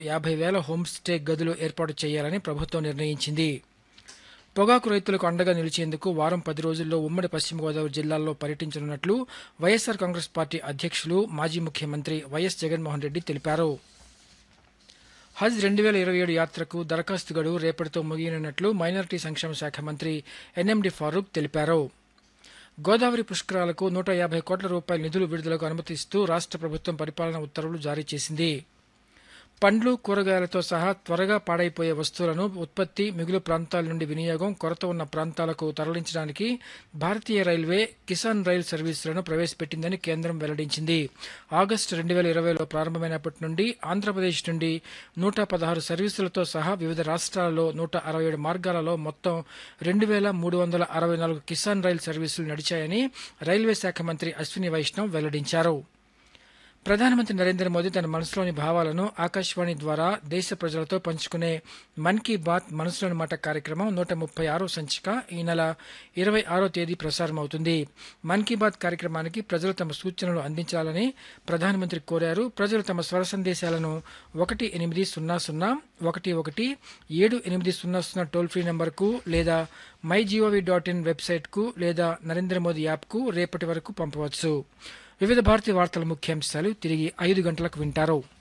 యాభై వేల హోంస్టే గదులు ఏర్పాటు చేయాలని ప్రభుత్వం నిర్ణయించింది పొగాకు రైతులకు అండగా నిలిచేందుకు వారం పది రోజుల్లో ఉమ్మడి పశ్చిమ గోదావరి జిల్లాల్లో పర్యటించనున్నట్లు వైఎస్సార్ కాంగ్రెస్ పార్టీ అధ్యక్షులు మాజీ ముఖ్యమంత్రి వైఎస్ జగన్మోహన్ రెడ్డి తెలిపారు హజ్ రెండు వేల ఇరవై ఏడు యాత్రకు దరఖాస్తు గడువు రేపటితో ముగియనున్నట్లు మైనారిటీ సంక్షేమ శాఖ మంత్రి ఎన్ఎండి ఫారూక్ తెలిపారు గోదావరి పుష్కరాలకు నూట యాభై కోట్ల రూపాయల నిధులు విడుదలకు అనుమతిస్తూ రాష్ట్ర ప్రభుత్వం పరిపాలన ఉత్తర్వులు జారీ చేసింది పండ్లు కూరగాయలతో సహా త్వరగా పాడైపోయే వస్తువులను ఉత్పత్తి మిగులు ప్రాంతాల నుండి వినియోగం కొరత ఉన్న ప్రాంతాలకు తరలించడానికి భారతీయ రైల్వే కిసాన్ రైల్ సర్వీసులను ప్రవేశపెట్టిందని కేంద్రం వెల్లడించింది ఆగస్టు రెండు వేల ఇరవైలో ప్రారంభమైనప్పటి నుండి ఆంధ్రప్రదేశ్ నుండి నూట పదహారు సర్వీసులతో సహా వివిధ రాష్ట్రాలలో నూట అరవై ఏడు మార్గాలలో మొత్తం రెండు వేల మూడు వందల అరవై నాలుగు కిసాన్ రైల్ సర్వీసులు నడిచాయని రైల్వే శాఖ మంత్రి అశ్విని వైష్ణవ్ వెల్లడించారు ప్రధానమంత్రి నరేంద్ర మోదీ తన మనసులోని భావాలను ఆకాశవాణి ద్వారా దేశ ప్రజలతో పంచుకునే మన్ కీ బాత్ మనసులోని మాట కార్యక్రమం నూట ముప్పై ఆరో సంచిక ఈ నెల ఇరవై ఆరో తేదీ ప్రసారమవుతుంది మన్ కీ బాత్ కార్యక్రమానికి ప్రజలు తమ సూచనలు అందించాలని ప్రధానమంత్రి కోరారు ప్రజలు తమ స్వర సందేశాలను ఒకటి ఎనిమిది సున్నా సున్నా ఒకటి ఒకటి ఏడు ఎనిమిది సున్నా సున్నా టోల్ ఫ్రీ నంబర్కు లేదా మై జీఓవి డాట్ ఇన్ వెబ్సైట్కు లేదా నరేంద్ర మోదీ యాప్కు రేపటి వరకు పంపవచ్చు వివిధ భారతీయ వార్తల ముఖ్యాంశాలు తిరిగి ఐదు గంటలకు వింటారు